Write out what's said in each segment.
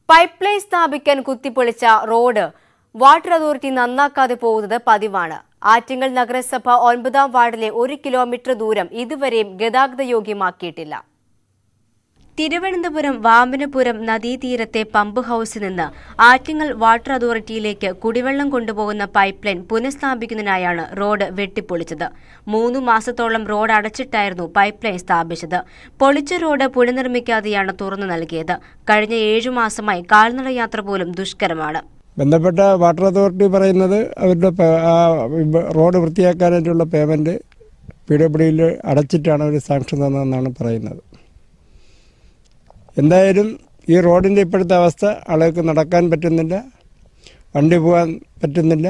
pipe line സ്ഥാപിക്കാൻ കുത്തിപ്പൊളിച്ച road water authority നന്നാക്കാതെ പോകുന്നത് പതിവാണ് ആറ്റിങ്ങൽ നഗരസഭ ഒൻപതാം വാർഡിലെ ഒരു കിലോമീറ്റർ ദൂരം ഇതുവരെയും ഗതാഗത യോഗ്യമാക്കിയിട്ടില്ല തിരുവനന്തപുരം വാമനപുരം നദീതീരത്തെ പമ്പ് ഹൌസിൽ നിന്ന് ആറ്റിങ്ങൽ വാട്ടർ അതോറിറ്റിയിലേക്ക് കുടിവെള്ളം കൊണ്ടുപോകുന്ന പൈപ്പ് ലൈൻ പുനഃസ്ഥാപിക്കുന്നതിനായാണ് റോഡ് വെട്ടിപ്പൊളിച്ചത് മൂന്നു മാസത്തോളം റോഡ് അടച്ചിട്ടായിരുന്നു പൈപ്പ് ലൈൻ സ്ഥാപിച്ചത് പൊളിച്ച റോഡ് പുനർനിർമ്മിക്കാതെയാണ് തുറന്നു നൽകിയത് കഴിഞ്ഞ ഏഴു മാസമായി കാൽനട യാത്ര പോലും ദുഷ്കരമാണ് ബന്ധപ്പെട്ട വാട്ടർ അതോറിറ്റി പറയുന്നത് അവരുടെ പ- ആ റോഡ് വൃത്തിയാക്കാനായിട്ടുള്ള പേയ്മെൻറ്റ് പി ഡബ്ല്യു ഡിയിൽ അടച്ചിട്ടാണ് അവർ സാങ്ഷൻ തന്നതെന്നാണ് പറയുന്നത് എന്തായാലും ഈ റോഡിൻ്റെ ഇപ്പോഴത്തെ അവസ്ഥ ആളുകൾക്ക് നടക്കാൻ പറ്റുന്നില്ല വണ്ടി പോകാൻ പറ്റുന്നില്ല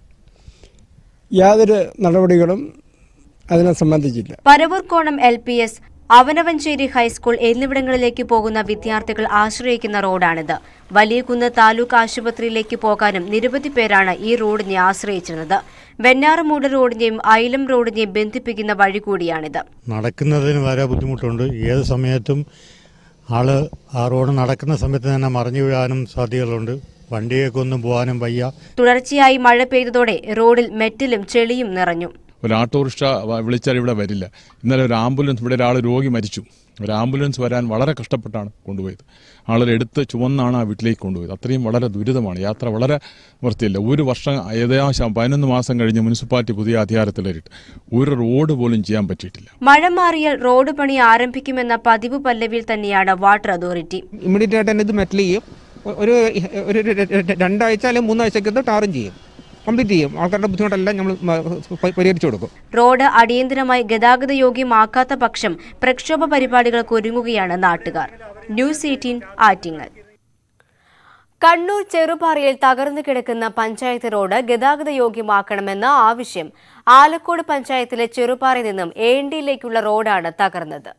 യാതൊരു നടപടികളും അതിനെ സംബന്ധിച്ചില്ല Paravoorkonam L P S Avanavancherry high school എന്നിവിടങ്ങളിലേക്ക് പോകുന്ന വിദ്യാർത്ഥികൾ ആശ്രയിക്കുന്ന റോഡാണിത് വലിയകുന്ന് താലൂക്ക് ആശുപത്രിയിലേക്ക് പോകാനും നിരവധി പേരാണ് ഈ റോഡിനെ ആശ്രയിച്ചിരുന്നത് വെഞ്ഞാറമൂട് റോഡിനെയും ഐലം റോഡിനെയും ബന്ധിപ്പിക്കുന്ന വഴി കൂടിയാണിത് നടക്കുന്നതിന് വരെ ബുദ്ധിമുട്ടുണ്ട് ഏത് സമയത്തും ആള് ആ റോഡ് നടക്കുന്ന സമയത്ത് തന്നെ മറിഞ്ഞു വീഴാനും സാധ്യതകളുണ്ട് വണ്ടിയൊക്കെ ഒന്നും പോകാനും വയ്യ തുടർച്ചയായി മഴ പെയ്തതോടെ റോഡിൽ മെറ്റലും ചെളിയും നിറഞ്ഞു ഒരു ഓട്ടോറിക്ഷ വ- വിളിച്ചാൽ ഇവിടെ വരില്ല ഇന്നലെ ഒരു ആംബുലൻസ് ഇവിടെ ഒരാൾ രോഗി മരിച്ചു ഒരു ആംബുലൻസ് വരാൻ വളരെ കഷ്ടപ്പെട്ടാണ് കൊണ്ടുപോയത് ആളുകൾ എടുത്ത് ചുവന്നാണ് ആ വീട്ടിലേക്ക് കൊണ്ടുപോയത് അത്രയും വളരെ ദുരിതമാണ് യാത്ര വളരെ വൃത്തിയില്ല ഒരു വർഷം ഏകദേശം പതിനൊന്ന് മാസം കഴിഞ്ഞ് മുനിസിപ്പാലിറ്റി പുതിയ അധികാരത്തിലേറിട്ട് ഒരു റോഡ് പോലും ചെയ്യാൻ പറ്റിയിട്ടില്ല മഴ മാറിയാൽ റോഡ് പണി ആരംഭിക്കുമെന്ന പതിവ് പല്ലവിയിൽ തന്നെയാണ് വാട്ടർ അതോറിറ്റി ഇമ്മീഡിയറ്റ് ആയിട്ട് തന്നെ ഇത് മെറ്റൽ ചെയ്യും ഒ- ഒരു ഒരു ര- രണ്ടാഴ്ച അല്ലെങ്കിൽ മൂന്നാഴ്ചക്കകത്ത് ടാറും ചെയ്യും കംപ്ലീറ്റ് ചെയ്യും ആൾക്കാരുടെ ബുദ്ധിമുട്ടെല്ലാം നമ്മൾ പരിഹരിച്ചു കൊടുക്കും റോഡ് അടിയന്തരമായി ഗതാഗത യോഗ്യമാക്കാത്ത പക്ഷം പ്രക്ഷോഭ പരിപാടികൾക്ക് ഒരുങ്ങുകയാണ് നാട്ടുകാർ ന്യൂസ് എയ്റ്റീൻ ആറ്റിങ്ങൽ കണ്ണൂർ ചെറുപാറയിൽ തകർന്നു കിടക്കുന്ന പഞ്ചായത്ത് റോഡ് ഗതാഗത യോഗ്യമാക്കണമെന്ന ആവശ്യം ആലക്കോട് പഞ്ചായത്തിലെ ചെറുപാറയിൽ നിന്നും ഏണ്ടിയിലേക്കുള്ള റോഡാണ് തകർന്നത്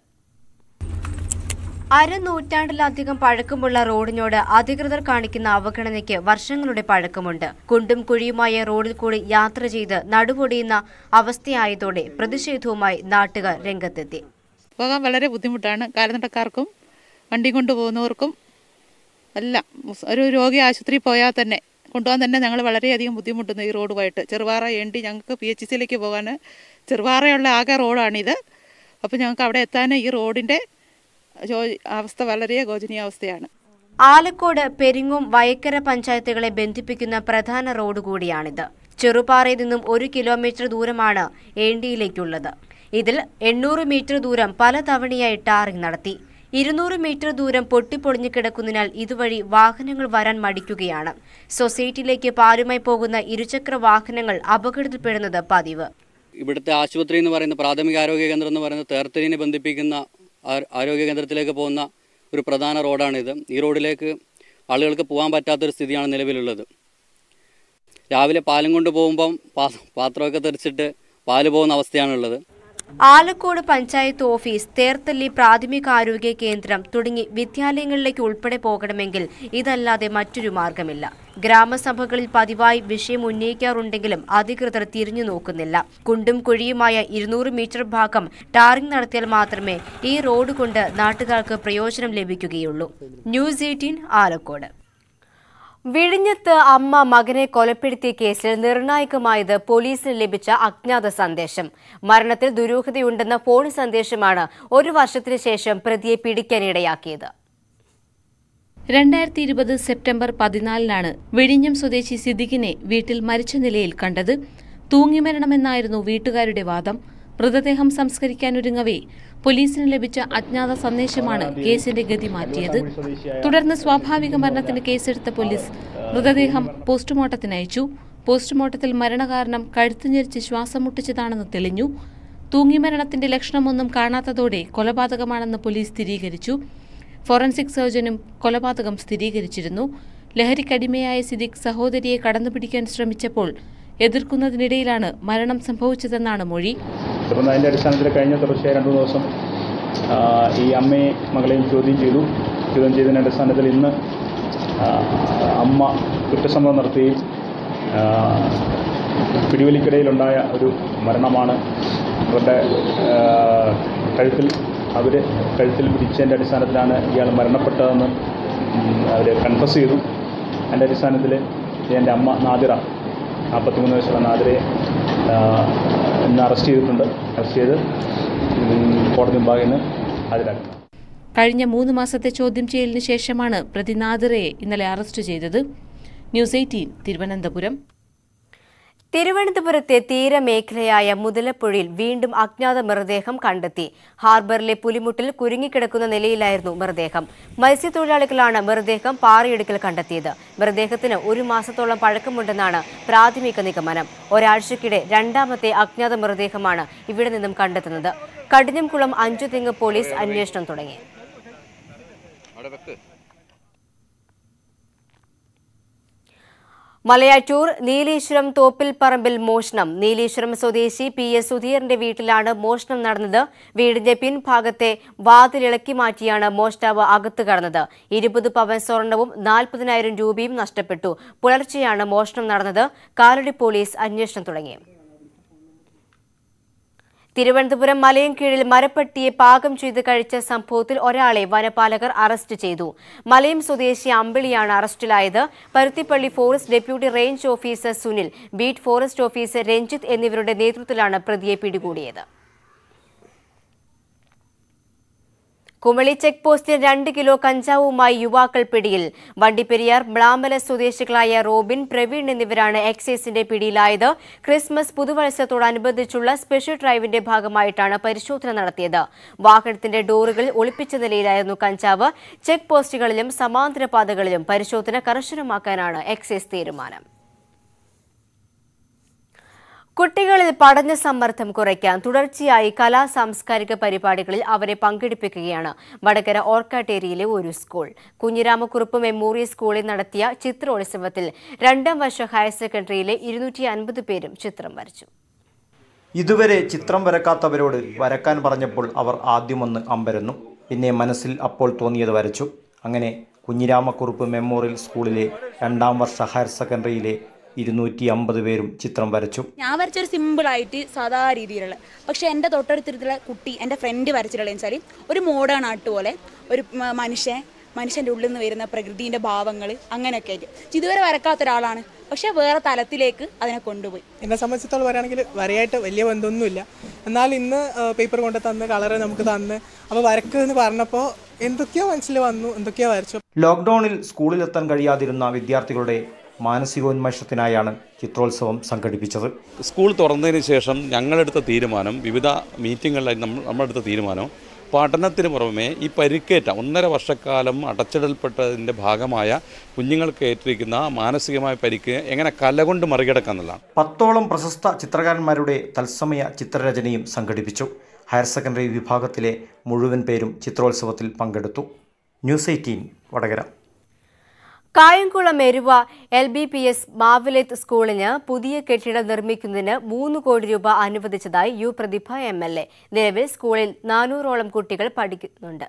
അരനൂറ്റാണ്ടിലധികം പഴക്കമുള്ള റോഡിനോട് അധികൃതർ കാണിക്കുന്ന അവഗണനയ്ക്ക് വർഷങ്ങളുടെ പഴക്കമുണ്ട് കുണ്ടും കുഴിയുമായ റോഡിൽ കൂടി യാത്ര ചെയ്ത് നടുപൊടിയുന്ന അവസ്ഥയായതോടെ പ്രതിഷേധവുമായി നാട്ടുകാർ രംഗത്തെത്തി പോകാൻ വളരെ ബുദ്ധിമുട്ടാണ് കാൽനടക്കാർക്കും വണ്ടി കൊണ്ടുപോകുന്നവർക്കും എല്ലാം ഒരു രോഗി ആശുപത്രിയിൽ പോയാൽ തന്നെ കൊണ്ടുപോകാൻ തന്നെ ഞങ്ങൾ വളരെയധികം ബുദ്ധിമുട്ടുന്നു ഈ റോഡുമായിട്ട് ചെറുപാറ എണ്ടി ഞങ്ങൾക്ക് പി എച്ച് സിയിലേക്ക് പോകാൻ ചെറുപാറയുള്ള ആകെ റോഡാണിത് അപ്പോൾ ഞങ്ങൾക്ക് അവിടെ എത്താൻ ഈ റോഡിൻ്റെ ജോ- അവസ്ഥ വളരെ ഗോചനീയ അവസ്ഥയാണ് ആലക്കോട് പെരിങ്ങും വയക്കര പഞ്ചായത്തുകളെ ബന്ധിപ്പിക്കുന്ന പ്രധാന റോഡ് കൂടിയാണിത് ചെറുപാറയിൽ നിന്നും ഒരു കിലോമീറ്റർ ദൂരമാണ് ഏണ്ടിയിലേക്കുള്ളത് ഇതിൽ എണ്ണൂറ് മീറ്റർ ദൂരം പല തവണയായി ടാറിംഗ് നടത്തി ഇരുന്നൂറ് മീറ്റർ ദൂരം പൊട്ടിപ്പൊളിഞ്ഞു കിടക്കുന്നതിനാൽ ഇതുവഴി വാഹനങ്ങൾ വരാൻ മടിക്കുകയാണ് സൊസൈറ്റിയിലേക്ക് പാലുമായി പോകുന്ന ഇരുചക്ര വാഹനങ്ങൾ അപകടത്തിൽപ്പെടുന്നത് പതിവ് ഇവിടുത്തെ ആശുപത്രി എന്ന് പറയുന്ന പ്രാഥമിക ആരോഗ്യ കേന്ദ്രം എന്ന് പറയുന്നത് തേർത്തലിനെ ബന്ധിപ്പിക്കുന്ന ആ- ആരോഗ്യ കേന്ദ്രത്തിലേക്ക് പോകുന്ന ഒരു പ്രധാന റോഡാണിത് ഈ റോഡിലേക്ക് ആളുകൾക്ക് പോകാൻ പറ്റാത്തൊരു സ്ഥിതിയാണ് നിലവിലുള്ളത് രാവിലെ പാലും കൊണ്ട് പോകുമ്പം പാ- പാത്രമൊക്കെ തെറിച്ചിട്ട് പാല് പോകുന്ന അവസ്ഥയാണുള്ളത് ആലക്കോട് പഞ്ചായത്ത് ഓഫീസ് തേർത്തല്ലി പ്രാഥമികാരോഗ്യ കേന്ദ്രം തുടങ്ങി വിദ്യാലയങ്ങളിലേക്ക് ഉൾപ്പെടെ പോകണമെങ്കിൽ ഇതല്ലാതെ മറ്റൊരു മാർഗമില്ല ഗ്രാമസഭകളിൽ പതിവായി വിഷയം ഉന്നയിക്കാറുണ്ടെങ്കിലും അധികൃതർ തിരിഞ്ഞു നോക്കുന്നില്ല കുണ്ടും കുഴിയുമായ ഇരുന്നൂറ് മീറ്റർ ഭാഗം ടാറിംഗ് നടത്തിയാൽ മാത്രമേ ഈ റോഡ് കൊണ്ട് നാട്ടുകാർക്ക് പ്രയോജനം ലഭിക്കുകയുള്ളൂ ന്യൂസ് എയ്റ്റീൻ ആലക്കോട് വിഴിഞ്ഞത്ത് അമ്മ മകനെ കൊലപ്പെടുത്തിയ കേസിൽ നിർണായകമായത് പോലീസിന് ലഭിച്ച അജ്ഞാത സന്ദേശം മരണത്തിൽ ദുരൂഹതയുണ്ടെന്ന ഫോൺ സന്ദേശമാണ് ഒരു വർഷത്തിനു ശേഷം പ്രതിയെ പിടിക്കാനിടയാക്കിയത് രണ്ടായിരത്തി ഇരുപത് സെപ്റ്റംബർ പതിനാലിനാണ് വിഴിഞ്ഞം സ്വദേശി സിദ്ദിഖിനെ വീട്ടിൽ മരിച്ച നിലയിൽ കണ്ടത് തൂങ്ങിമരണമെന്നായിരുന്നു വീട്ടുകാരുടെ വാദം മൃതദേഹം സംസ്കരിക്കാനൊരുങ്ങവേ പോലീസിന് ലഭിച്ച അജ്ഞാത സന്ദേശമാണ് കേസിന്റെ ഗതി മാറ്റിയത് തുടർന്ന് സ്വാഭാവിക മരണത്തിന് കേസെടുത്ത പോലീസ് മൃതദേഹം പോസ്റ്റ്മോർട്ടത്തിന് അയച്ചു പോസ്റ്റ്മോർട്ടത്തിൽ മരണകാരണം കഴുത്തു ഞെരിച്ച് ശ്വാസം മുട്ടിച്ചതാണെന്ന് തെളിഞ്ഞു തൂങ്ങിമരണത്തിന്റെ ലക്ഷണമൊന്നും കാണാത്തതോടെ കൊലപാതകമാണെന്ന് പോലീസ് സ്ഥിരീകരിച്ചു ഫോറൻസിക് സർജനും കൊലപാതകം സ്ഥിരീകരിച്ചിരുന്നു ലഹരിക്കടിമയായ സിദ്ദിഖ് സഹോദരിയെ കടന്നുപിടിക്കാൻ ശ്രമിച്ചപ്പോൾ എതിർക്കുന്നതിനിടയിലാണ് മരണം സംഭവിച്ചതെന്നാണ് മൊഴി അപ്പം അതിൻ്റെ അടിസ്ഥാനത്തിൽ കഴിഞ്ഞ തുടർച്ചയായ രണ്ട് മൂന്ന് ദിവസം ആ, ഈ അമ്മയെ മകളെയും ചോദ്യം ചെയ്തു ചോദ്യം ചെയ്തതിൻ്റെ അടിസ്ഥാനത്തിൽ ഇന്ന് ആ, അമ്മ കുറ്റസമ്മതം നടത്തുകയും ആ, പിടിവലിക്കിടയിലുണ്ടായ ഒരു മരണമാണ് അവരുടെ ആ, കഴുത്തിൽ അവർ കഴുത്തിൽ പിടിച്ചതിൻ്റെ അടിസ്ഥാനത്തിലാണ് ഇയാൾ മരണപ്പെട്ടതെന്ന് അവർ കൺഫസ് ചെയ്തു അതിൻ്റെ അടിസ്ഥാനത്തിൽ എൻ്റെ അമ്മ നാദിറ നാൽപ്പത്തിമൂന്ന് വയസ്സുള്ള നാദിറയെ ആ, ഇന്ന് അറസ്റ്റ് ചെയ്തിട്ടുണ്ട് അറസ്റ്റ് ചെയ്ത് ഉം, കോടതി മുമ്പാകെ ഇന്ന് ഹാജരാക്കുന്നത് കഴിഞ്ഞ മൂന്ന് മാസത്തെ ചോദ്യം ചെയ്യലിന് ശേഷമാണ് പ്രതി നാദിറയെ ഇന്നലെ അറസ്റ്റ് ചെയ്തത് ന്യൂസ് എയ്റ്റീൻ തിരുവനന്തപുരം തിരുവനന്തപുരത്തെ തീരമേഖലയായ മുതലപ്പുഴയിൽ വീണ്ടും അജ്ഞാത മൃതദേഹം കണ്ടെത്തി ഹാർബറിലെ പുലിമുട്ടിൽ കുരുങ്ങിക്കിടക്കുന്ന നിലയിലായിരുന്നു മൃതദേഹം മത്സ്യത്തൊഴിലാളികളാണ് മൃതദേഹം പാറയിടുക്കിൽ കണ്ടെത്തിയത് മൃതദേഹത്തിന് ഒരു മാസത്തോളം പഴക്കമുണ്ടെന്നാണ് പ്രാഥമിക നിഗമനം ഒരാഴ്ചക്കിടെ രണ്ടാമത്തെ അജ്ഞാത മൃതദേഹമാണ് ഇവിടെ നിന്നും കണ്ടെത്തുന്നത് കടിഞ്ഞംകുളം അഞ്ചുതെങ്ങ് പോലീസ് അന്വേഷണം തുടങ്ങി മലയാറ്റൂർ നീലീശ്വരം തോപ്പിൽ പറമ്പിൽ മോഷണം നീലീശ്വരം സ്വദേശി പി എസ് സുധീറിന്റെ വീട്ടിലാണ് മോഷണം നടന്നത് വീടിന്റെ പിൻഭാഗത്തെ വാതിലിളക്കി മാറ്റിയാണ് മോഷ്ടാവ് അകത്ത് കടന്നത് ഇരുപത് പവൻ സ്വർണവും നാൽപ്പതിനായിരം രൂപയും നഷ്ടപ്പെട്ടു പുലർച്ചെയാണ് മോഷണം നടന്നത് കാലടി പോലീസ് അന്വേഷണം തുടങ്ങി തിരുവനന്തപുരം മലയൻകീഴിൽ മരപ്പട്ടിയെ പാകം ചെയ്ത് കഴിച്ച സംഭവത്തിൽ ഒരാളെ വനപാലകർ അറസ്റ്റ് ചെയ്തു മലയം സ്വദേശി അമ്പിളിയാണ് അറസ്റ്റിലായത് Paruthippally forest deputy range officer Sunil beat forest officer Ranjith എന്നിവരുടെ നേതൃത്വത്തിലാണ് പ്രതിയെ പിടികൂടിയത് കുമളി ചെക്ക് പോസ്റ്റിൽ രണ്ട് കിലോ കഞ്ചാവുമായി യുവാക്കൾ പിടിയിൽ വണ്ടിപ്പെരിയാർ മ്ലാമല സ്വദേശികളായ റോബിൻ പ്രവീൺ എന്നിവരാണ് എക്സൈസിന്റെ പിടിയിലായത് ക്രിസ്മസ് പുതുവത്സരത്തോടനുബന്ധിച്ചുള്ള സ്പെഷ്യൽ ഡ്രൈവിന്റെ ഭാഗമായിട്ടാണ് പരിശോധന നടത്തിയത് വാഹനത്തിന്റെ ഡോറുകളിൽ ഒളിപ്പിച്ച നിലയിലായിരുന്നു കഞ്ചാവ് ചെക്ക് പോസ്റ്റുകളിലും സമാന്തര പാതകളിലും പരിശോധന കർശനമാക്കാനാണ് എക്സൈസ് തീരുമാനം കുട്ടികളിൽ പഠന സമ്മർദ്ദം കുറയ്ക്കാൻ തുടർച്ചയായി കലാ സാംസ്കാരിക പരിപാടികളിൽ അവരെ പങ്കെടുപ്പിക്കുകയാണ് വടകര ഓർക്കാട്ടേരിയിലെ ഒരു സ്കൂൾ കുഞ്ഞിരാമക്കുറുപ്പ് മെമ്മോറിയൽ സ്കൂളിൽ നടത്തിയ ചിത്രോത്സവത്തിൽ രണ്ടാം വർഷ ഹയർ സെക്കൻഡറിയിലെ ഇരുന്നൂറ്റി അൻപത് പേരും ചിത്രം വരച്ചു ഇതുവരെ ചിത്രം വരക്കാത്തവരോട് വരക്കാൻ പറഞ്ഞപ്പോൾ അവർ ആദ്യമൊന്ന് അമ്പരന്നു പിന്നെ മനസ്സിൽ അപ്പോൾ തോന്നിയത് വരച്ചു അങ്ങനെ കുഞ്ഞിരാമക്കുറുപ്പ് മെമ്മോറിയൽ സ്കൂളിലെ രണ്ടാം വർഷ ഹയർ സെക്കൻഡറിയിലെ ഇരുന്നൂറ്റി അമ്പത് പേരും ചിത്രം വരച്ചു ഞാൻ വരച്ചൊരു സിമ്പിളായിട്ട് സാധാ രീതിയിലുള്ള പക്ഷെ എൻ്റെ തൊട്ടടുത്തിരുത്തുള്ള കുട്ടി എൻ്റെ ഫ്രണ്ട് വരച്ചിട്ടുള്ള വെച്ചാൽ ഒരു മോഡേൺ ആർട്ട് പോലെ ഒരു മ- മനുഷ്യൻ മനുഷ്യൻ്റെ ഉള്ളിൽ നിന്ന് വരുന്ന പ്രകൃതിൻ്റെ ഭാവങ്ങൾ അങ്ങനെയൊക്കെ ആയിട്ട് ഇതുവരെ വരക്കാത്ത ഒരാളാണ് പക്ഷെ വേറെ തലത്തിലേക്ക് അതിനെ കൊണ്ടുപോയി എന്നെ സംബന്ധിച്ചിടത്തോളം പറയുകയാണെങ്കിൽ വരയായിട്ട് വലിയ ബന്ധമൊന്നുമില്ല എന്നാൽ ഇന്ന് പേപ്പർ കൊണ്ട് തന്ന് കളറ് നമുക്ക് തന്ന് അപ്പോൾ വരക്ക് എന്ന് പറഞ്ഞപ്പോൾ എന്തൊക്കെയോ മനസ്സിൽ വന്നു എന്തൊക്കെയോ വരച്ചു ലോക്ക്ഡൌണിൽ സ്കൂളിലെത്താൻ കഴിയാതിരുന്ന വിദ്യാർത്ഥികളുടെ മാനസികോന്മേഷത്തിനായാണ് ചിത്രോത്സവം സംഘടിപ്പിച്ചത് സ്കൂൾ തുറന്നതിന് ശേഷം ഞങ്ങളെടുത്ത തീരുമാനം വിവിധ മീറ്റിങ്ങുകളിലായി നമ്മൾ നമ്മളെടുത്ത തീരുമാനം പഠനത്തിന് പുറമെ ഈ പരിക്കേറ്റ ഒന്നര വർഷക്കാലം അടച്ചിടൽപ്പെട്ടതിൻ്റെ ഭാഗമായ കുഞ്ഞുങ്ങൾക്ക് ഏറ്റിരിക്കുന്ന മാനസികമായ പരിക്ക് എങ്ങനെ കല കൊണ്ട് മറികടക്കുക എന്നുള്ളതാണ് പത്തോളം പ്രശസ്ത ചിത്രകാരന്മാരുടെ തത്സമയ ചിത്രരചനയും സംഘടിപ്പിച്ചു ഹയർ സെക്കൻഡറി വിഭാഗത്തിലെ മുഴുവൻ പേരും ചിത്രോത്സവത്തിൽ പങ്കെടുത്തു news eighteen Vadakara Kayamkulam Eruva L B P S Mavileth സ്കൂളിന് പുതിയ കെട്ടിടം നിർമ്മിക്കുന്നതിന് മൂന്ന് കോടി രൂപ അനുവദിച്ചതായി U Prathibha M L A നിലവിൽ സ്കൂളിൽ നാനൂറോളം കുട്ടികൾ പഠിക്കുന്നുണ്ട്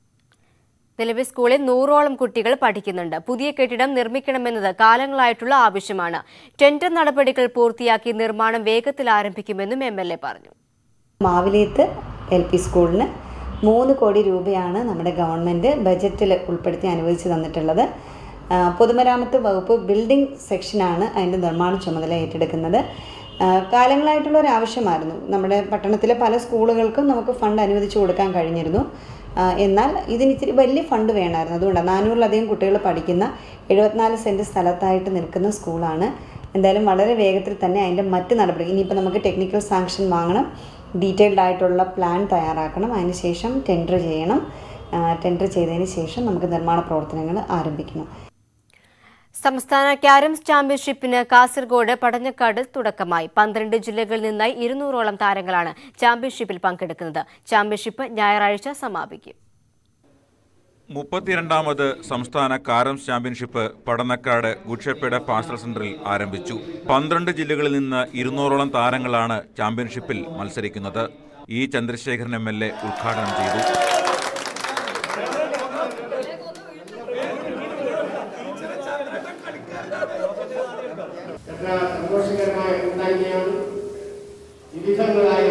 നിലവിൽ സ്കൂളിൽ നൂറോളം കുട്ടികൾ പഠിക്കുന്നുണ്ട് പുതിയ കെട്ടിടം നിർമ്മിക്കണമെന്നത് കാലങ്ങളായിട്ടുള്ള ആവശ്യമാണ് ടെൻഡർ നടപടികൾ പൂർത്തിയാക്കി നിർമ്മാണം വേഗത്തിൽ ആരംഭിക്കുമെന്നും എം എൽ എ പറഞ്ഞു മാവിലേത്ത് എൽ പി സ്കൂളിന് മൂന്ന് കോടി രൂപയാണ് നമ്മുടെ ഗവൺമെൻറ് ബജറ്റിൽ ഉൾപ്പെടുത്തി അനുവദിച്ച് തന്നിട്ടുള്ളത് ആ, പൊതുമരാമത്ത് വകുപ്പ് ബിൽഡിംഗ് സെക്ഷനാണ് അതിൻ്റെ നിർമ്മാണ ചുമതല ഏറ്റെടുക്കുന്നത് ആ, കാലങ്ങളായിട്ടുള്ള ഒരു ആവശ്യമായിരുന്നു നമ്മുടെ പട്ടണത്തിലെ പല സ്കൂളുകൾക്കും നമുക്ക് ഫണ്ട് അനുവദിച്ചു കൊടുക്കാൻ കഴിഞ്ഞിരുന്നു ആ, എന്നാൽ ഇതിന് ഇത്തിരി വലിയ ഫണ്ട് വേണമായിരുന്നു അതുകൊണ്ടാണ് നാനൂറിലധികം കുട്ടികൾ പഠിക്കുന്ന എഴുപത്തിനാല് സെൻറ്റ് സ്ഥലത്തായിട്ട് നിൽക്കുന്ന സ്കൂളാണ് എന്തായാലും വളരെ വേഗത്തിൽ തന്നെ അതിൻ്റെ മറ്റ് നടപടി ഇനിയിപ്പോൾ നമുക്ക് ടെക്നിക്കൽ സാങ്ഷൻ വാങ്ങണം ഡീറ്റെയിൽഡ് ആയിട്ടുള്ള പ്ലാൻ തയ്യാറാക്കണം അതിനുശേഷം ടെൻഡർ ചെയ്യണം ടെൻഡർ ചെയ്തതിന് ശേഷം നമുക്ക് നിർമ്മാണ പ്രവർത്തനങ്ങൾ ആരംഭിക്കണം സംസ്ഥാന ക്യാരംസ് ചാമ്പ്യൻഷിപ്പിന് കാസർഗോഡ് പടഞ്ഞക്കാട് തുടക്കമായി പന്ത്രണ്ട് ജില്ലകളിൽ നിന്നായി ഇരുന്നൂറോളം താരങ്ങളാണ് ചാമ്പ്യൻഷിപ്പിൽ പങ്കെടുക്കുന്നത് ചാമ്പ്യൻഷിപ്പ് ഞായറാഴ്ച സമാപിക്കും മുപ്പത്തിരണ്ടാമത് സംസ്ഥാന കാരംസ് ചാമ്പ്യൻഷിപ്പ് പടന്നക്കാട് ഗുഡ്ഷപ്പയുടെ പാസ്റ്റർ സെന്ററിൽ ആരംഭിച്ചു പന്ത്രണ്ട് ജില്ലകളിൽ നിന്ന് ഇരുന്നൂറോളം താരങ്ങളാണ് ചാമ്പ്യൻഷിപ്പിൽ മത്സരിക്കുന്നത് E Chandrasekharan M L A ഉദ്ഘാടനം ചെയ്തു എത്ര സന്തോഷകരമായ കൂട്ടായ്മയാണ് വിവിധങ്ങളായ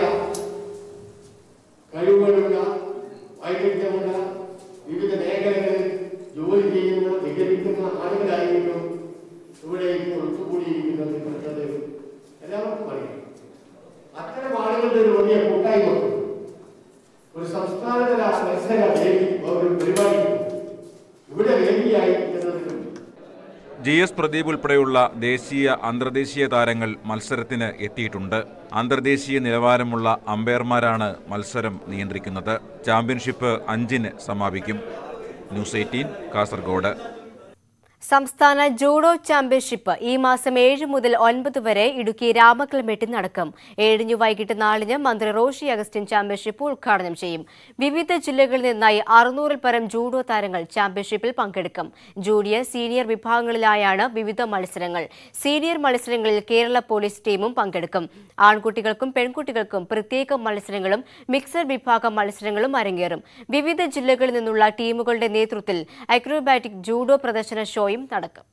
കഴിവുകളുള്ള വൈദഗ്ധ്യമുള്ള വിവിധ മേഖലകളിൽ ജോലി ചെയ്യുന്ന വിഹരിക്കുന്ന ആളുകളായിരിക്കും ഇവിടേക്ക് ഒത്തുകൂടിയിരിക്കുന്നത് എന്നത് എല്ലാവർക്കും അറിയാം അത്തരം ആളുകളുടെ ഒരു വലിയ കൂട്ടായ്മ ഒരു സംസ്ഥാനതല മത്സര വേദി ഒരു പരിപാടി ഇവിടെ വേദിയായി എന്നതിലും ജി എസ് പ്രദീപ് ഉൾപ്പെടെയുള്ള ദേശീയ അന്തർദേശീയ താരങ്ങൾ മത്സരത്തിന് എത്തിയിട്ടുണ്ട് അന്തർദേശീയ നിലവാരമുള്ള അമ്പയർമാരാണ് മത്സരം നിയന്ത്രിക്കുന്നത് ചാമ്പ്യൻഷിപ്പ് അഞ്ചിന് സമാപിക്കും ന്യൂസ് എയ്റ്റീൻ കാസർഗോഡ് സംസ്ഥാന ജൂഡോ ചാമ്പ്യൻഷിപ്പ് ഈ മാസം ഏഴ് മുതൽ ഒൻപത് വരെ ഇടുക്കി രാമക്കൽമേട്ടിൽ നടക്കും ഏഴിന് വൈകിട്ട് നാലിന് മന്ത്രി റോഷി അഗസ്റ്റിൻ ചാമ്പ്യൻഷിപ്പ് ഉദ്ഘാടനം ചെയ്യും വിവിധ ജില്ലകളിൽ നിന്നായി അറുന്നൂറിൽ പരം ജൂഡോ താരങ്ങൾ ചാമ്പ്യൻഷിപ്പിൽ പങ്കെടുക്കും ജൂനിയർ സീനിയർ വിഭാഗങ്ങളിലായാണ് വിവിധ മത്സരങ്ങൾ സീനിയർ മത്സരങ്ങളിൽ കേരള പോലീസ് ടീമും പങ്കെടുക്കും ആൺകുട്ടികൾക്കും പെൺകുട്ടികൾക്കും പ്രത്യേക മത്സരങ്ങളും മിക്സഡ് വിഭാഗം മത്സരങ്ങളും അരങ്ങേറും വിവിധ ജില്ലകളിൽ നിന്നുള്ള ടീമുകളുടെ നേതൃത്വത്തിൽ അക്രോബാറ്റിക് ജൂഡോ പ്രദർശന ഷോയും നടക്കും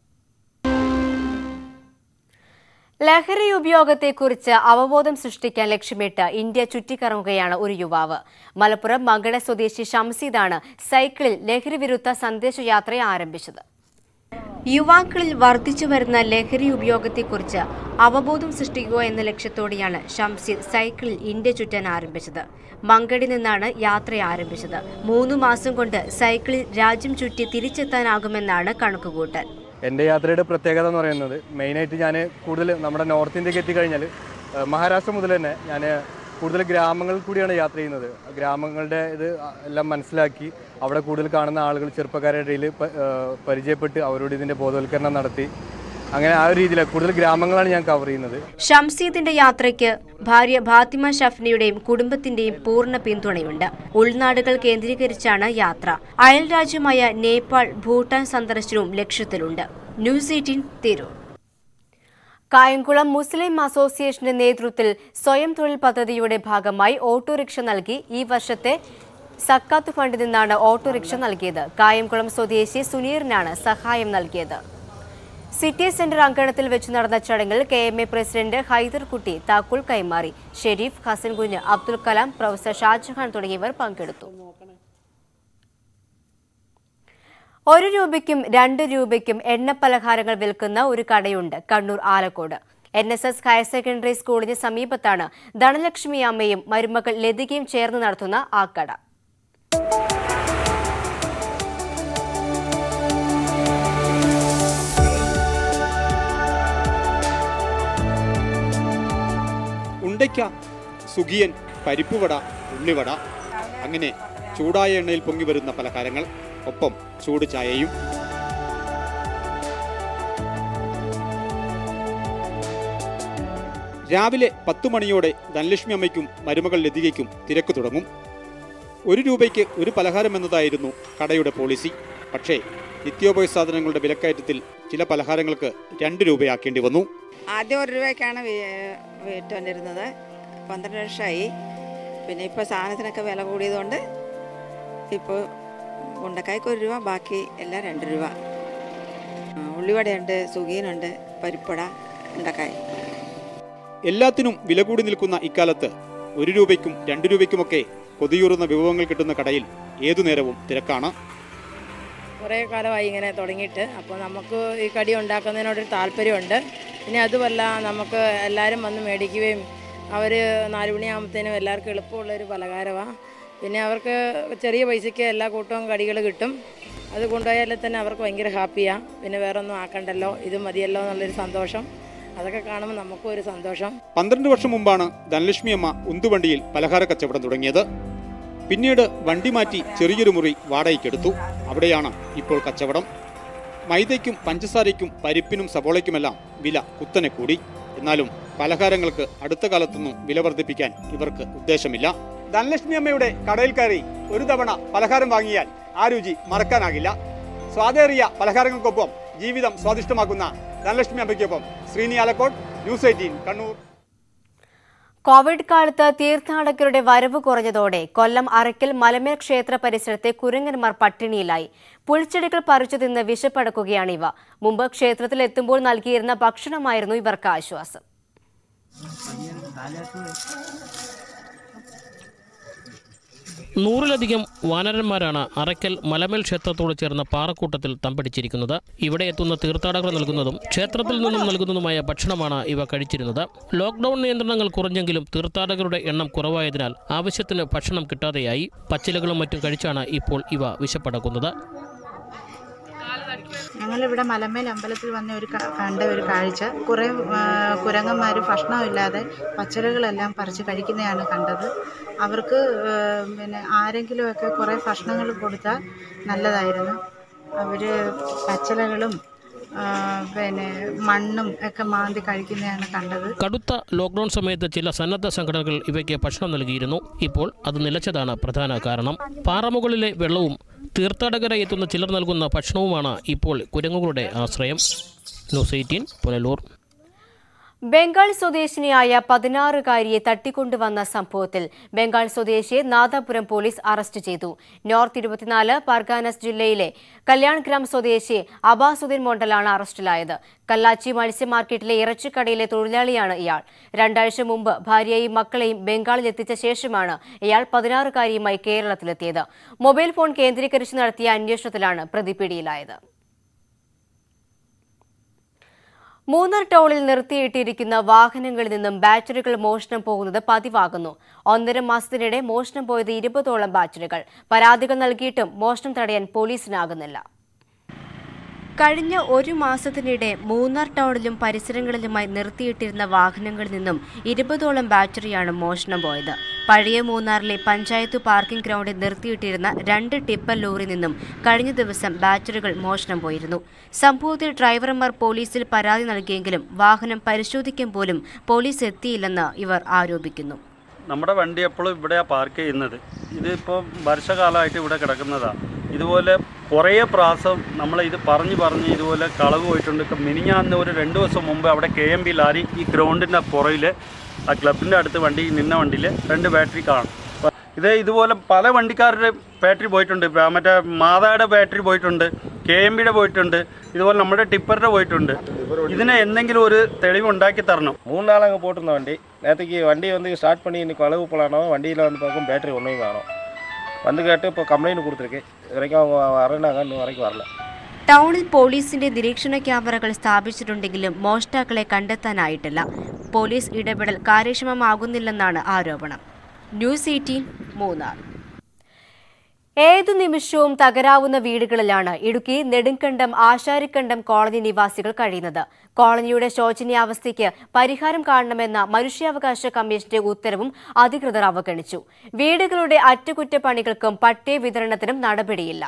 ലഹരി ഉപയോഗത്തെക്കുറിച്ച് അവബോധം സൃഷ്ടിക്കാൻ ലക്ഷ്യമിട്ട് ഇന്ത്യ ചുറ്റിക്കറങ്ങുകയാണ് ഒരു യുവാവ് മലപ്പുറം മങ്കട സ്വദേശി ഷംസീദാണ് സൈക്കിളിൽ ലഹരി വിരുദ്ധ സന്ദേശയാത്ര ആരംഭിച്ചത് യുവാക്കളിൽ വർദ്ധിച്ചു വരുന്ന ലഹരി ഉപയോഗത്തെക്കുറിച്ച് അവബോധം സൃഷ്ടിക്കുക എന്ന ലക്ഷ്യത്തോടെയാണ് ഷംസീദ് സൈക്കിളിൽ ഇന്ത്യ ചുറ്റാൻ ആരംഭിച്ചത് മങ്കടി നിന്നാണ് യാത്ര ആരംഭിച്ചത് മൂന്ന് മാസം കൊണ്ട് സൈക്കിളിൽ രാജ്യം ചുറ്റി തിരിച്ചെത്താനാകുമെന്നാണ് കണക്കുകൂട്ടൽ എൻ്റെ യാത്രയുടെ പ്രത്യേകത എന്ന് പറയുന്നത് മെയിനായിട്ട് ഞാൻ കൂടുതൽ നമ്മുടെ നോർത്ത് ഇന്ത്യക്ക് എത്തിക്കഴിഞ്ഞാൽ ഏഹ്, മഹാരാഷ്ട്ര മുതൽ തന്നെ ഞാൻ കൂടുതൽ ഗ്രാമങ്ങളിൽ കൂടിയാണ് യാത്ര ചെയ്യുന്നത് ഗ്രാമങ്ങളുടെ ഇത് എല്ലാം മനസ്സിലാക്കി അവിടെ കൂടുതൽ കാണുന്ന ആളുകൾ ചെറുപ്പക്കാരുടെ ഇടയിൽ പ- ഏഹ്, പരിചയപ്പെട്ട് അവരോട് ഇതിൻ്റെ ബോധവൽക്കരണം നടത്തി അങ്ങനെ ആ ഒരു രീതിയിൽ കൂടുതൽ ഗ്രാമങ്ങളാണ് ഞാൻ കവർ ചെയ്യുന്നത് ഷംസീദിന്റെ യാത്രയ്ക്ക് ഭാര്യ ഫാത്തിമ ഷഫ്നിയുടെയും കുടുംബത്തിന്റെയും പൂർണ്ണ പിന്തുണയുണ്ട് ഉൾനാടുകൾ കേന്ദ്രീകരിച്ചാണ് യാത്ര അയൽ രാജ്യമായ നേപ്പാൾ ഭൂട്ടാൻ സന്ദർശനവും ലക്ഷ്യത്തിലുണ്ട് news eighteen Tirur Kayamkulam Muslim അസോസിയേഷന്റെ നേതൃത്വത്തിൽ സ്വയം തൊഴിൽ പദ്ധതിയുടെ ഭാഗമായി ഓട്ടോറിക്ഷ നൽകി ഈ വർഷത്തെ സക്കാത്ത് ഫണ്ടിൽ നിന്നാണ് ഓട്ടോറിക്ഷ നൽകിയത് കായംകുളം സ്വദേശി സുനീറിനാണ് സഹായം നൽകിയത് സിറ്റി സെന്റർ അങ്കണത്തിൽ വെച്ച് നടന്ന ചടങ്ങിൽ K M A president Haiderkutty താക്കോൽ കൈമാറി ഷെരീഫ് ഹസൻകുഞ്ഞ് അബ്ദുൽ കലാം പ്രൊഫസർ ഷാജഹാൻ തുടങ്ങിയവർ പങ്കെടുത്തു ഒരു രൂപയ്ക്കും രണ്ട് രൂപയ്ക്കും എണ്ണപ്പലഹാരങ്ങൾ വിൽക്കുന്ന ഒരു കടയുണ്ട് Kannur Alakode N S S higher secondary സ്കൂളിന് സമീപത്താണ് ധനലക്ഷ്മി അമ്മയും മരുമകൾ ലതികയും ചേർന്ന് നടത്തുന്ന ആ കട ഉണ്ടയ്ക്ക സുഖിയൻ പരിപ്പുവട ഉള്ളിവട അങ്ങനെ ചൂടായ എണ്ണയിൽ പൊങ്ങി വരുന്ന പലഹാരങ്ങൾ ഒപ്പം ചൂട് ചായയും രാവിലെ പത്തു മണിയോടെ ധനലക്ഷ്മി അമ്മയ്ക്കും മരുമകൾ ലതികയ്ക്കും തിരക്ക് തുടങ്ങും ഒരു രൂപയ്ക്ക് ഒരു പലഹാരം എന്നതായിരുന്നു കടയുടെ പോളിസി പക്ഷേ നിത്യോപയോഗ സാധനങ്ങളുടെ വിലക്കയറ്റത്തിൽ ചില പലഹാരങ്ങൾക്ക് രണ്ട് രൂപയാക്കേണ്ടി വന്നു ആദ്യം ഒരു രൂപയ്ക്കാണ് വി- വിറ്റുകൊണ്ടിരുന്നത് പന്ത്രണ്ട് വർഷമായി പിന്നെ ഇപ്പോൾ സാധനത്തിനൊക്കെ വില കൂടിയതുകൊണ്ട് ഇപ്പോൾ ഉണ്ടക്കായ്ക്ക് ഒരു രൂപ ബാക്കി എല്ലാം രണ്ട് രൂപ ആ, ഉള്ളിവടയുണ്ട് സുഖീനുണ്ട് പരിപ്പട ഉണ്ടക്കായ് എല്ലാത്തിനും വില കൂടി നിൽക്കുന്ന ഇക്കാലത്ത് ഒരു രൂപയ്ക്കും രണ്ട് രൂപയ്ക്കുമൊക്കെ കൊതിയൂറുന്ന വിഭവങ്ങൾ കിട്ടുന്ന കടയിൽ ഏതു നേരവും തിരക്കാണ് കുറേ കാലമായി ഇങ്ങനെ തുടങ്ങിയിട്ട് അപ്പോൾ നമുക്ക് ഈ കടി ഉണ്ടാക്കുന്നതിനോടൊരു താല്പര്യമുണ്ട് പിന്നെ അതുമല്ല നമുക്ക് എല്ലാവരും വന്ന് മേടിക്കുകയും അവർ നാല് മണിയാകുമ്പോഴത്തേനും എല്ലാവർക്കും എളുപ്പമുള്ളൊരു പലഹാരമാണ് പിന്നെ അവർക്ക് ചെറിയ പൈസയ്ക്ക് എല്ലാ കൂട്ടവും കടികൾ കിട്ടും അത് കൊണ്ടുപോയാൽ തന്നെ അവർക്ക് ഭയങ്കര ഹാപ്പിയാണ് പിന്നെ വേറെ ഒന്നും ആക്കണ്ടല്ലോ ഇത് മതിയല്ലോ എന്നുള്ളൊരു സന്തോഷം അതൊക്കെ കാണുമ്പോൾ നമുക്കും ഒരു സന്തോഷം പന്ത്രണ്ട് വർഷം മുമ്പാണ് ധനലക്ഷ്മി അമ്മ ഉന്തുവണ്ടിയിൽ പലഹാര കച്ചവടം തുടങ്ങിയത് പിന്നീട് വണ്ടി മാറ്റി ചെറിയൊരു മുറി വാടകയ്ക്കെടുത്തു അവിടെയാണ് ഇപ്പോൾ കച്ചവടം മൈദയ്ക്കും പഞ്ചസാരയ്ക്കും പരിപ്പിനും സവോളയ്ക്കുമെല്ലാം വില കുത്തനെ കൂടി എന്നാലും പലഹാരങ്ങൾക്ക് അടുത്ത കാലത്തൊന്നും വില വർദ്ധിപ്പിക്കാൻ ഇവർക്ക് ഉദ്ദേശമില്ല ധനലക്ഷ്മി അമ്മയുടെ കടയിൽ കയറി ഒരു തവണ പലഹാരം വാങ്ങിയാൽ ആ രുചി മറക്കാനാകില്ല സ്വാദേറിയ പലഹാരങ്ങൾക്കൊപ്പം ജീവിതം സ്വാദിഷ്ടമാക്കുന്ന ധനലക്ഷ്മി അമ്മയ്ക്കൊപ്പം Sreeni Alakode news eighteen Kannur covid കാലത്ത് തീർത്ഥാടകരുടെ വരവ് കുറഞ്ഞതോടെ കൊല്ലം അറയ്ക്കൽ മലമേൽ ക്ഷേത്ര പരിസരത്തെ കുരങ്ങന്മാർ പട്ടിണിയിലായി പുൽച്ചെടികൾ പറിച്ചു തിന്ന് വിശപ്പടക്കുകയാണ് ഇവ മുമ്പ് ക്ഷേത്രത്തിൽ എത്തുമ്പോൾ നൽകിയിരുന്ന ഭക്ഷണമായിരുന്നു ഇവർക്ക് ആശ്വാസം നൂറിലധികം വാനരന്മാരാണ് അറയ്ക്കൽ മലമേൽ ക്ഷേത്രത്തോട് ചേർന്ന പാറക്കൂട്ടത്തിൽ തമ്പടിച്ചിരിക്കുന്നത് ഇവിടെ എത്തുന്ന തീർത്ഥാടകർ നൽകുന്നതും ക്ഷേത്രത്തിൽ നിന്നും നൽകുന്നതുമായ ഭക്ഷണമാണ് ഇവ കഴിച്ചിരുന്നത് ലോക്ക്ഡൌൺ നിയന്ത്രണങ്ങൾ കുറഞ്ഞെങ്കിലും തീർത്ഥാടകരുടെ എണ്ണം കുറവായതിനാൽ ആവശ്യത്തിന് ഭക്ഷണം കിട്ടാതെയായി പച്ചിലകളും മറ്റും കഴിച്ചാണ് ഇപ്പോൾ ഇവ വിശപ്പടക്കുന്നത് ഞങ്ങളിവിടെ മലമേൽ അമ്പലത്തിൽ വന്ന ഒരു ക- കണ്ട ഒരു കാഴ്ച കുറേ കുരങ്ങന്മാർ ഭക്ഷണമില്ലാതെ പച്ചിലകളെല്ലാം പറിച്ച് കഴിക്കുന്നതാണ് കണ്ടത് അവർക്ക് ആ, പിന്നെ ആരെങ്കിലുമൊക്കെ കുറേ ഭക്ഷണങ്ങൾ കൊടുത്താൽ നല്ലതായിരുന്നു അവർ പച്ചിലകളും ആ, പിന്നെ മണ്ണും ഒക്കെ മാന്തി കഴിക്കുന്നതാണ് കണ്ടത് കടുത്ത ലോക്ക്ഡൌൺ സമയത്ത് ചില സന്നദ്ധ സംഘടനകൾ ഇവയ്ക്ക് ഭക്ഷണം നൽകിയിരുന്നു ഇപ്പോൾ അത് നിലച്ചതാണ് പ്രധാന കാരണം പാറമുകളിലെ വെള്ളവും തീർത്ഥാടകരെ എത്തുന്ന ചിലർ നൽകുന്ന ഭക്ഷണവുമാണ് ഇപ്പോൾ കുരങ്ങുകളുടെ ആശ്രയം ന്യൂസ് എയ്റ്റീൻ പുനലൂർ ബംഗാൾ സ്വദേശിനിയായ പതിനാറുകാരിയെ തട്ടിക്കൊണ്ടുവന്ന സംഭവത്തിൽ ബംഗാൾ സ്വദേശിയെ നാദാപുരം പോലീസ് അറസ്റ്റ് ചെയ്തു നോർത്ത് ഇരുപത്തിനാല് പർഗാനസ് ജില്ലയിലെ കല്യാൺഗ്രാം സ്വദേശി അബാസുദ്ദീൻ മോണ്ടലാണ് അറസ്റ്റിലായത് കല്ലാച്ചി മത്സ്യ മാർക്കറ്റിലെ ഇറച്ചിക്കടയിലെ തൊഴിലാളിയാണ് ഇയാൾ രണ്ടാഴ്ച മുമ്പ് ഭാര്യയെയും മക്കളെയും ബംഗാളിൽ എത്തിച്ച ശേഷമാണ് ഇയാൾ പതിനാറുകാരിയുമായി കേരളത്തിലെത്തിയത് മൊബൈൽ ഫോൺ കേന്ദ്രീകരിച്ച് നടത്തിയ അന്വേഷണത്തിലാണ് പ്രതി പിടിയിലായത് മൂന്നാർ ടൗണിൽ നിർത്തിയിട്ടിരിക്കുന്ന വാഹനങ്ങളിൽ നിന്നും ബാറ്ററികൾ മോഷണം പോകുന്നത് പതിവാകുന്നു ഒന്നര മാസത്തിനിടെ മോഷണം പോയത് ഇരുപതോളം ബാറ്ററികൾ പരാതികൾ നൽകിയിട്ടും മോഷണം തടയാൻ പോലീസിനാകുന്നില്ല കഴിഞ്ഞ ഒരു മാസത്തിനിടെ മൂന്നാർ ടൗണിലും പരിസരങ്ങളിലുമായി നിർത്തിയിട്ടിരുന്ന വാഹനങ്ങളിൽ നിന്നും ഇരുപതോളം ബാറ്ററിയാണ് മോഷണം പോയത് പഴയ മൂന്നാറിലെ പഞ്ചായത്ത് പാർക്കിംഗ് ഗ്രൗണ്ടിൽ നിർത്തിയിട്ടിരുന്ന രണ്ട് ടിപ്പർ ലോറിയിൽ നിന്നും കഴിഞ്ഞ ദിവസം ബാറ്ററികൾ മോഷണം പോയിരുന്നു സംഭവത്തിൽ ഡ്രൈവർമാർ പോലീസിൽ പരാതി നൽകിയെങ്കിലും വാഹനം പരിശോധിക്കാൻ പോലും പോലീസ് എത്തിയില്ലെന്ന് ഇവർ ആരോപിക്കുന്നു നമ്മുടെ വണ്ടി എപ്പോഴും ഇവിടെയാണ് പാർക്ക് ചെയ്യുന്നത് ഇതിപ്പോൾ വർഷകാലമായിട്ട് ഇവിടെ കിടക്കുന്നതാണ് ഇതുപോലെ കുറേ പ്രാവശ്യം നമ്മൾ ഇത് പറഞ്ഞ് പറഞ്ഞ് ഇതുപോലെ കളവ് പോയിട്ടുണ്ട് ഇപ്പം മിനിഞ്ഞാന്ന് ഒരു രണ്ട് ദിവസം മുമ്പ് അവിടെ കെ എം ബി ലാരി ഈ ഗ്രൗണ്ടിൻ്റെ പുറയിൽ ആ ക്ലബിൻ്റെ അടുത്ത് വണ്ടി നിന്ന വണ്ടിയിൽ രണ്ട് ബാറ്ററി കാണും അപ്പൊ ഇത് ഇതുപോലെ പല വണ്ടിക്കാരുടെ ബാറ്ററി പോയിട്ടുണ്ട് ഇപ്പം മറ്റേ മാതായുടെ ബാറ്ററി പോയിട്ടുണ്ട് കെ എം ബിയുടെ പോയിട്ടുണ്ട് ഇതുപോലെ നമ്മുടെ ടിപ്പറിൻ്റെ പോയിട്ടുണ്ട് ഇതിന് എന്തെങ്കിലും ഒരു തെളിവ് ഉണ്ടാക്കി തരണം மூணு நாள் அங்கே போட்டிருந்த வண்டி நேற்றுக்கு வண்டி வந்து ஸ்டார்ட் பண்ணி இன்னைக்கு அளவு போலானோ வண்டியில் வந்து பார்க்கும் பேட்டரி ஒன்றையும் காணும் வந்து கேட்டு இப்போ கம்ப்ளைண்ட் கொடுத்துருக்கு இது வரைக்கும் அவங்க வரேன்னாங்க இன்னும் வரைக்கும் வரல ടൗണിൽ പോലീസിന്റെ നിരീക്ഷണ ക്യാമറകൾ സ്ഥാപിച്ചിട്ടുണ്ടെങ്കിലും മോഷ്ടാക്കളെ കണ്ടെത്താനായിട്ടില്ല പോലീസ് ഇടപെടൽ കാര്യക്ഷമമാകുന്നില്ലെന്നാണ് ആരോപണം ന്യൂസ് എയ്റ്റീൻ മൂന്നാർ ഏതു നിമിഷവും തകരാവുന്ന വീടുകളിലാണ് ഇടുക്കി നെടുങ്കണ്ടം ആശാരിക്കണ്ടം കോളനി നിവാസികൾ കഴിയുന്നത് കോളനിയുടെ ശോചനീയാവസ്ഥയ്ക്ക് പരിഹാരം കാണണമെന്ന മനുഷ്യാവകാശ കമ്മീഷന്റെ ഉത്തരവും അധികൃതർ അവഗണിച്ചു വീടുകളുടെ അറ്റകുറ്റപ്പണികൾക്കും പട്ടയ വിതരണത്തിനും നടപടിയില്ല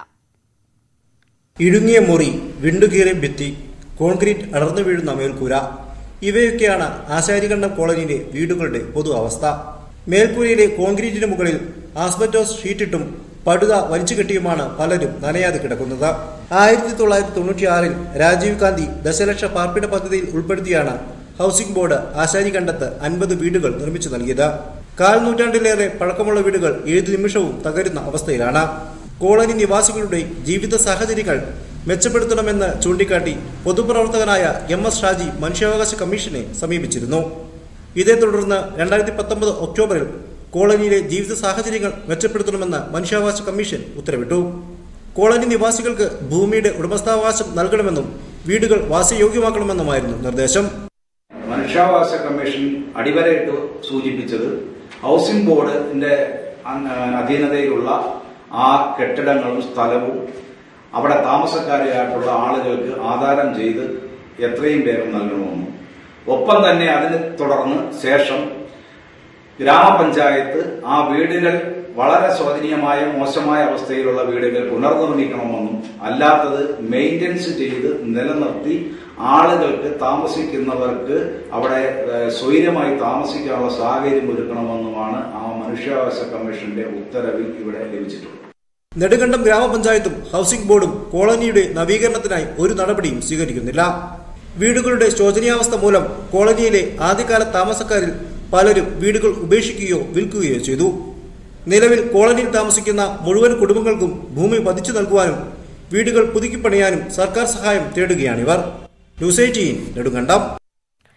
ഇടുങ്ങിയ മുറി വിണ്ടുകീറിയ ഭിത്തി കോൺക്രീറ്റ് അടർന്നു വീഴുന്ന മേൽക്കൂര ഇവയൊക്കെയാണ് ആശാരികണ്ഠം കോളനിയിലെ വീടുകളുടെ പൊതു അവസ്ഥ മേൽക്കൂരയിലെ കോൺക്രീറ്റിന് മുകളിൽ ആസ്ബറ്റോസ് ഷീറ്റിട്ടും പടുത വലിച്ചു കെട്ടിയുമാണ് പലരും നനയാതെ കിടക്കുന്നത് ആയിരത്തി തൊള്ളായിരത്തി തൊണ്ണൂറ്റിയാറിൽ രാജീവ് ഗാന്ധി ദശലക്ഷ പാർപ്പിട പദ്ധതിയിൽ ഉൾപ്പെടുത്തിയാണ് ഹൗസിംഗ് ബോർഡ് ആശാരികണ്ഠത്ത് അൻപത് വീടുകൾ നിർമ്മിച്ചു നൽകിയത് കാൽ നൂറ്റാണ്ടിലേറെ പഴക്കമുള്ള വീടുകൾ ഏതു നിമിഷവും തകരുന്ന അവസ്ഥയിലാണ് കോളനി നിവാസികളുടെ ജീവിത സാഹചര്യങ്ങൾ മെച്ചപ്പെടുത്തണമെന്ന് ചൂണ്ടിക്കാട്ടി പൊതുപ്രവർത്തകനായ എം എസ് ഷാജി മനുഷ്യാവകാശ കമ്മീഷനെ സമീപിച്ചിരുന്നു ഇതേ തുടർന്ന് രണ്ടായിരത്തി പത്തൊമ്പത് ഒക്ടോബറിൽ കോളനിയിലെ ജീവിത സാഹചര്യങ്ങൾ മെച്ചപ്പെടുത്തണമെന്ന് മനുഷ്യാവകാശ കമ്മീഷൻ ഉത്തരവിട്ടു കോളനി നിവാസികൾക്ക് ഭൂമിയുടെ ഉടമസ്ഥാവകാശം നൽകണമെന്നും വീടുകൾ വാസയോഗ്യമാക്കണമെന്നുമായിരുന്നു നിർദ്ദേശം മനുഷ്യാവകാശ കമ്മീഷൻ അടിവരയിട്ട് സൂചിപ്പിച്ചത് ഹൗസിംഗ് ബോർഡിന്റെ അ- അധീനതയിലുള്ള ആ കെട്ടിടങ്ങളും സ്ഥലവും അവിടെ താമസക്കാരായിട്ടുള്ള ആളുകൾക്ക് ആധാരം ചെയ്ത് എത്രയും വേഗം നൽകണമെന്നും ഒപ്പം തന്നെ അതിന് തുടർന്ന് ശേഷം ഗ്രാമപഞ്ചായത്ത് ആ വീടുകൾ വളരെ ശോചനീയമായ മോശമായ അവസ്ഥയിലുള്ള വീടുകൾ പുനർനിർമ്മിക്കണമെന്നും അല്ലാത്തത് മെയിൻ്റനൻസ് ചെയ്ത് നിലനിർത്തി ആളുകൾക്ക് താമസിക്കുന്നവർക്ക് അവിടെ ഏഹ്, സ്വൈര്യമായി താമസിക്കാനുള്ള സാഹചര്യം ഒരുക്കണമെന്നുമാണ് ആ മനുഷ്യാവകാശ കമ്മീഷന്റെ ഉത്തരവിൽ ഇവിടെ ലഭിച്ചിട്ടുള്ളത് നെടുങ്കണ്ടം ഗ്രാമപഞ്ചായത്തും ഹൗസിംഗ് ബോർഡും കോളനിയുടെ നവീകരണത്തിനായി ഒരു നടപടിയും സ്വീകരിക്കുന്നില്ല വീടുകളുടെ ശോചനീയാവസ്ഥ മൂലം കോളനിയിലെ ആദ്യകാല താമസക്കാരിൽ പലരും വീടുകൾ ഉപേക്ഷിക്കുകയോ വിൽക്കുകയോ ചെയ്തു നിലവിൽ കോളനിയിൽ താമസിക്കുന്ന മുഴുവൻ കുടുംബങ്ങൾക്കും ഭൂമി പതിച്ചു നൽകുവാനും വീടുകൾ പുതുക്കിപ്പണിയാനും സർക്കാർ സഹായം തേടുകയാണിവർ ന്യൂസ് എയ്റ്റീൻ നെടുങ്കണ്ടം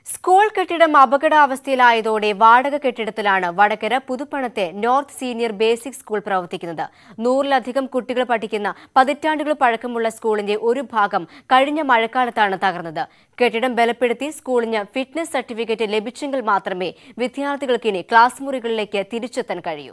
സ്കൂൾ കെട്ടിടം അപകടാവസ്ഥയിലായതോടെ വാടക കെട്ടിടത്തിലാണ് വടകര പുതുപ്പണത്തെ നോർത്ത് സീനിയർ ബേസിക് സ്കൂൾ പ്രവർത്തിക്കുന്നത് നൂറിലധികം കുട്ടികൾ പഠിക്കുന്ന പതിറ്റാണ്ടുകൾ പഴക്കമുള്ള സ്കൂളിന്റെ ഒരു ഭാഗം കഴിഞ്ഞ മഴക്കാലത്താണ് തകർന്നത് കെട്ടിടം ബലപ്പെടുത്തി സ്കൂളിന് ഫിറ്റ്നസ് സർട്ടിഫിക്കറ്റ് ലഭിച്ചെങ്കിൽ മാത്രമേ വിദ്യാർത്ഥികൾക്ക് ഇനി ക്ലാസ് മുറികളിലേക്ക് തിരിച്ചെത്താൻ കഴിയൂ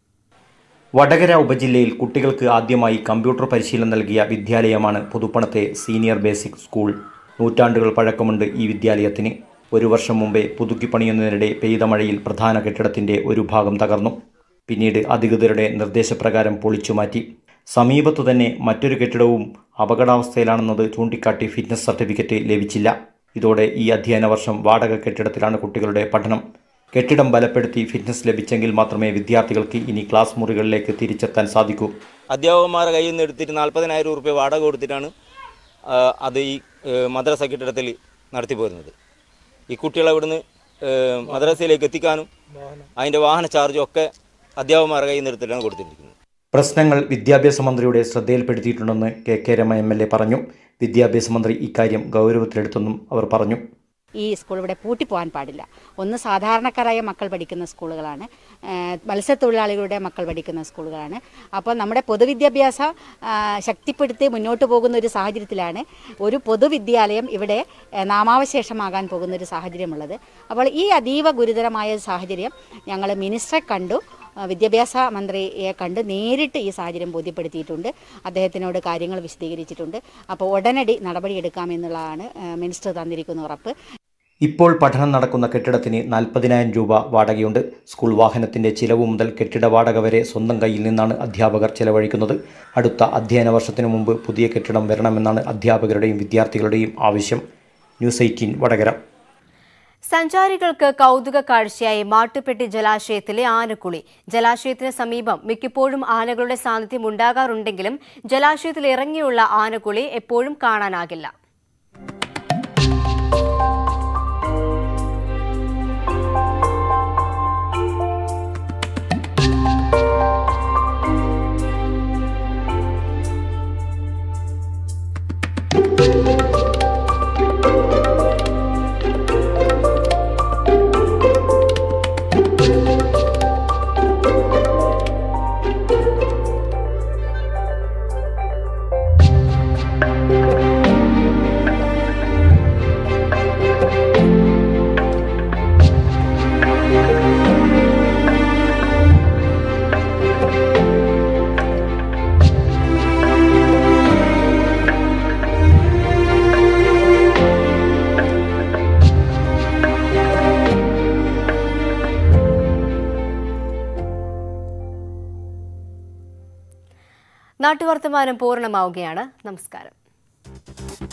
വടകര ഉപജില്ലയിൽ കുട്ടികൾക്ക് ആദ്യമായി കമ്പ്യൂട്ടർ പരിശീലനം നൽകിയ വിദ്യാലയമാണ് പുതുപ്പണത്തെ സീനിയർ ബേസിക് സ്കൂൾ നൂറ്റാണ്ടുകൾ പഴക്കമുണ്ട് ഈ വിദ്യാലയത്തിന് ഒരു വർഷം മുമ്പേ പുതുക്കി പണിയുന്നതിനിടെ പെയ്ത മഴയിൽ പ്രധാന കെട്ടിടത്തിന്റെ ഒരു ഭാഗം തകർന്നു പിന്നീട് അധികൃതരുടെ നിർദ്ദേശപ്രകാരം പൊളിച്ചുമാറ്റി സമീപത്തു തന്നെ മറ്റൊരു കെട്ടിടവും അപകടാവസ്ഥയിലാണെന്നത് ചൂണ്ടിക്കാട്ടി ഫിറ്റ്നസ് സർട്ടിഫിക്കറ്റ് ലഭിച്ചില്ല ഇതോടെ ഈ അധ്യയന വർഷം വാടക കെട്ടിടത്തിലാണ് കുട്ടികളുടെ പഠനം കെട്ടിടം ബലപ്പെടുത്തി ഫിറ്റ്നസ് ലഭിച്ചെങ്കിൽ മാത്രമേ വിദ്യാർത്ഥികൾക്ക് ഇനി ക്ലാസ് മുറികളിലേക്ക് തിരിച്ചെത്താൻ സാധിക്കൂ അധ്യാപകന്മാരുടെ കയ്യിൽ നിന്ന് എടുത്തിട്ട് നാൽപ്പതിനായിരം റുപ്യ വാടക കൊടുത്തിട്ടാണ് ആ, അത് ഈ ഏ, മദ്രസ കെട്ടിടത്തിൽ നടത്തി പോരുന്നത് ഈ കുട്ടികളെ ഇവിടുന്ന് ഏ, മദ്രസയിലേക്ക് എത്തിക്കാനും അതിൻ്റെ വാഹന ചാർജും ഒക്കെ അധ്യാപകന്മാരുടെ കയ്യിൽ നിന്ന് എടുത്തിട്ടാണ് കൊടുത്തിരിക്കുന്നത് പ്രശ്നങ്ങൾ വിദ്യാഭ്യാസ മന്ത്രിയുടെ ശ്രദ്ധയിൽപ്പെടുത്തിയിട്ടുണ്ടെന്ന് K K Rema M L A പറഞ്ഞു വിദ്യാഭ്യാസ മന്ത്രി ഇക്കാര്യം ഗൗരവത്തിലെടുത്തെന്നും അവർ പറഞ്ഞു ഈ സ്കൂൾ ഇവിടെ പൂട്ടിപ്പോകാൻ പാടില്ല ഒന്ന് സാധാരണക്കാരായ മക്കൾ പഠിക്കുന്ന സ്കൂളുകളാണ് ഏഹ് മത്സ്യത്തൊഴിലാളികളുടെ മക്കൾ പഠിക്കുന്ന സ്കൂളുകളാണ് അപ്പോൾ നമ്മുടെ പൊതുവിദ്യാഭ്യാസം ആ, ശക്തിപ്പെടുത്തി മുന്നോട്ട് പോകുന്ന ഒരു സാഹചര്യത്തിലാണ് ഒരു പൊതുവിദ്യാലയം ഇവിടെ ഏഹ് നാമാവശേഷമാകാൻ പോകുന്ന ഒരു സാഹചര്യമുള്ളത് അപ്പോൾ ഈ അതീവ ഗുരുതരമായ സാഹചര്യം ഞങ്ങൾ മിനിസ്റ്ററെ കണ്ടു ആ, വിദ്യാഭ്യാസ മന്ത്രിയെ കണ്ട് നേരിട്ട് ഈ സാഹചര്യം ബോധ്യപ്പെടുത്തിയിട്ടുണ്ട് അദ്ദേഹത്തിനോട് കാര്യങ്ങൾ വിശദീകരിച്ചിട്ടുണ്ട് അപ്പോൾ ഉടനടി നടപടിയെടുക്കാമെന്നുള്ളതാണ് ആ, മിനിസ്റ്റർ തന്നിരിക്കുന്ന ഉറപ്പ് ഇപ്പോൾ പഠനം നടക്കുന്ന കെട്ടിടത്തിന് നാൽപ്പതിനായിരം രൂപ വാടകയുണ്ട് സ്കൂൾ വാഹനത്തിന്റെ ചിലവ് മുതൽ കെട്ടിട വാടക വരെ സ്വന്തം കയ്യിൽ നിന്നാണ് അധ്യാപകർ ചെലവഴിക്കുന്നത് അടുത്ത അധ്യയന വർഷത്തിനു മുമ്പ് പുതിയ കെട്ടിടം വരണമെന്നാണ് അധ്യാപകരുടെയും വിദ്യാർത്ഥികളുടെയും ആവശ്യം ന്യൂസ് എയ്റ്റീൻ വടകര സഞ്ചാരികൾക്ക് കൗതുക കാഴ്ചയായി മാട്ടുപ്പെട്ടി ജലാശയത്തിലെ ആനക്കുളി ജലാശയത്തിന് സമീപം മിക്കപ്പോഴും ആനകളുടെ സാന്നിധ്യം ഉണ്ടാകാറുണ്ടെങ്കിലും ജലാശയത്തിൽ ഇറങ്ങിയുള്ള ആനക്കുളി എപ്പോഴും കാണാനാകില്ല നാട്ടുവർത്തമാനം പൂർണ്ണമാവുകയാണ് നമസ്കാരം